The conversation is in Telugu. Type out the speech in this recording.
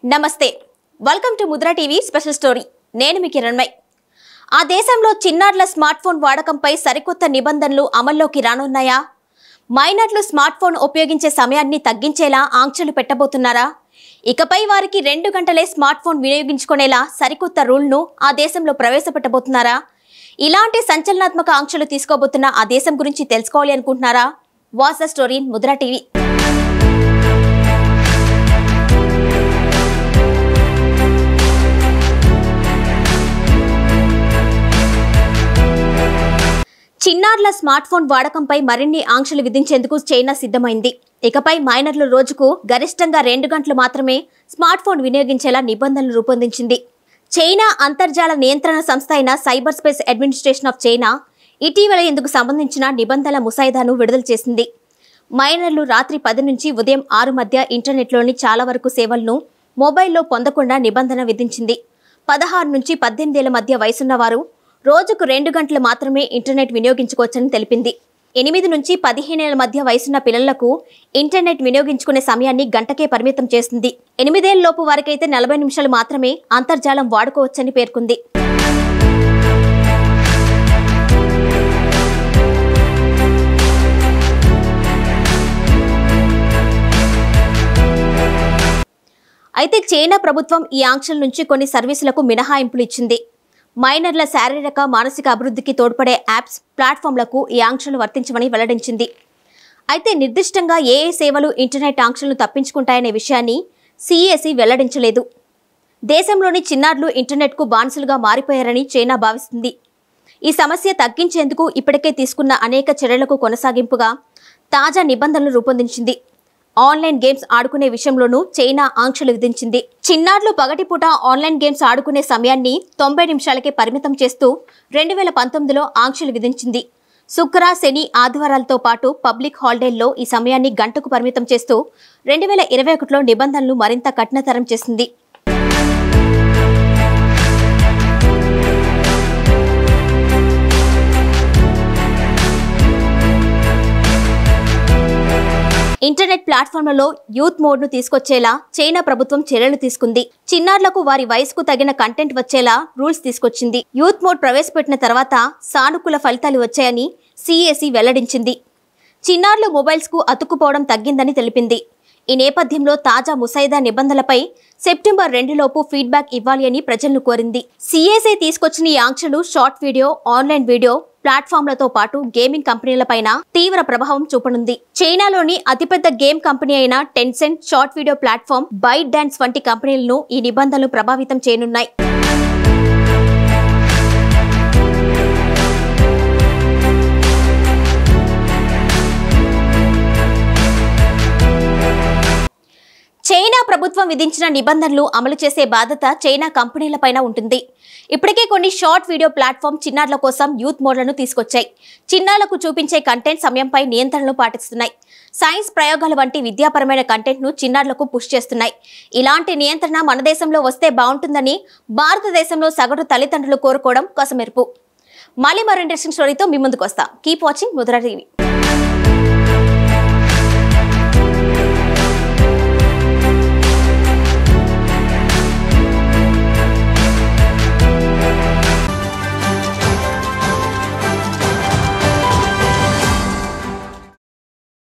నమస్తే welcome to Mudra TV special story నేను మీ కిరణ్మయ్ ఆ దేశంలో చిన్నారుల స్మార్ట్ ఫోన్ వాడకంపై సరికొత్త నిబంధనలు అమల్లోకి రానున్నాయా మైనర్లు స్మార్ట్ ఫోన్ ఉపయోగించే సమయాన్ని తగ్గించేలా ఆంక్షలు పెట్టబోతున్నారా ఇకపై వారికి రెండు గంటలే స్మార్ట్ ఫోన్ వినియోగించుకునేలా సరికొత్త రూల్ను ఆ దేశంలో ప్రవేశపెట్టబోతున్నారా ఇలాంటి సంచలనాత్మక ఆంక్షలు తీసుకోబోతున్న ఆ దేశం గురించి తెలుసుకోవాలి అనుకుంటున్నారా what's the story in Mudra TV చిన్నారుల స్మార్ట్ ఫోన్ వాడకంపై మరిన్ని ఆంక్షలు విధించేందుకు చైనా సిద్ధమైంది ఇకపై మైనర్లు రోజుకు గరిష్టంగా రెండు గంటలు మాత్రమే స్మార్ట్ ఫోన్ వినియోగించేలా నిబంధనలు రూపొందించింది చైనా అంతర్జాల నియంత్రణ సంస్థ అయిన cyber space administration of China ఇటీవల ఇందుకు సంబంధించిన నిబంధనల ముసాయిదాను విడుదల చేసింది మైనర్లు రాత్రి పది నుంచి ఉదయం ఆరు మధ్య ఇంటర్నెట్లోని చాలా వరకు సేవలను మొబైల్లో పొందకుండా నిబంధన విధించింది పదహారు నుంచి పద్దెనిమిదేళ్ల మధ్య వయసున్న వారు రోజుకు రెండు గంటలు మాత్రమే ఇంటర్నెట్ వినియోగించుకోవచ్చని తెలిపింది ఎనిమిది నుంచి పదిహేనేళ్ల మధ్య వయసున్న పిల్లలకు ఇంటర్నెట్ వినియోగించుకునే సమయాన్ని గంటకే పరిమితం చేస్తుంది ఎనిమిదేళ్లలోపు వారికైతే నలభై నిమిషాలు మాత్రమే అంతర్జాలం వాడుకోవచ్చని పేర్కొంది అయితే చైనా ప్రభుత్వం ఈ ఆంక్షల నుంచి కొన్ని సర్వీసులకు మినహాయింపులు ఇచ్చింది మైనర్ల శారీరక మానసిక అభివృద్ధికి తోడ్పడే యాప్స్ ప్లాట్ఫామ్లకు ఈ ఆంక్షలు వర్తించమని వెల్లడించింది అయితే నిర్దిష్టంగా ఏ ఏ సేవలు ఇంటర్నెట్ ఆంక్షలను తప్పించుకుంటాయనే విషయాన్ని సిఈఎస్ఈ వెల్లడించలేదు దేశంలోని చిన్నారులు ఇంటర్నెట్కు బానిసలుగా మారిపోయారని చైనా భావిస్తుంది ఈ సమస్య తగ్గించేందుకు ఇప్పటికే తీసుకున్న అనేక చర్యలకు కొనసాగింపుగా తాజా నిబంధనలు రూపొందించింది ఆన్లైన్ గేమ్స్ ఆడుకునే విషయంలోనూ చైనా ఆంక్షలు విధించింది చిన్నారులు పగటిపూట ఆన్లైన్ గేమ్స్ ఆడుకునే సమయాన్ని తొంభై నిమిషాలకే పరిమితం చేస్తూ రెండు వేల పంతొమ్మిదిలో ఆంక్షలు విధించింది శుక్ర శని ఆదివారాలతో పాటు పబ్లిక్ హాలిడేల్లో ఈ సమయాన్ని గంటకు పరిమితం చేస్తూ రెండు వేల ఇరవై ఒకటిలో నిబంధనలు మరింత కఠినతరం చేసింది ఇంటర్నెట్ ప్లాట్ఫామ్లలో యూత్ మోడ్ ను తీసుకొచ్చేలా చైనా ప్రభుత్వం చర్యలు తీసుకుంది చిన్నారులకు వారి వయసుకు తగిన కంటెంట్ వచ్చేలా రూల్స్ తీసుకొచ్చింది యూత్ మోడ్ ప్రవేశపెట్టిన తర్వాత సానుకూల ఫలితాలు వచ్చాయని సిఎసి వెల్లడించింది చిన్నారులు మొబైల్స్ కు అతుక్కుపోవడం తగ్గిందని తెలిపింది ఈ నేపథ్యంలో తాజా ముసాయిదా నిబంధనలపై సెప్టెంబర్ రెండులోపు ఫీడ్బ్యాక్ ఇవ్వాలి అని ప్రజలను కోరింది సిఎస్ఐ తీసుకొచ్చిన ఈ ఆంక్షలు షార్ట్ వీడియో ఆన్లైన్ వీడియో ప్లాట్ఫామ్లతో పాటు గేమింగ్ కంపెనీలపైన తీవ్ర ప్రభావం చూపనుంది చైనాలోని అతిపెద్ద గేమ్ కంపెనీ అయిన Tencent short video platform ByteDance వంటి కంపెనీలను ఈ నిబంధనలు ప్రభావితం చేయనున్నాయి చైనా ప్రభుత్వం విధించిన నిబంధనలు అమలు చేసే బాధ్యత చైనా కంపెనీలపైన ఉంటుంది ఇప్పటికే కొన్ని షార్ట్ వీడియో ప్లాట్ఫామ్ చిన్నారుల కోసం యూత్ మోడ్లను తీసుకొచ్చాయి చిన్నారులకు చూపించే కంటెంట్ సమయంపై నియంత్రణలు పాటిస్తున్నాయి సైన్స్ ప్రయోగాల వంటి విద్యాపరమైన కంటెంట్ను చిన్నారులకు పుష్ చేస్తున్నాయి ఇలాంటి నియంత్రణ మన దేశంలో వస్తే బాగుంటుందని భారతదేశంలో సగటు తల్లిదండ్రులు కోరుకోవడం కొసమెరుపు మళ్ళీ మరో ఇంట్రెస్టింగ్ స్టోరీతో మీ ముందుకు వస్తా కీప్ వాచింగ్ ముద్రా టీవీ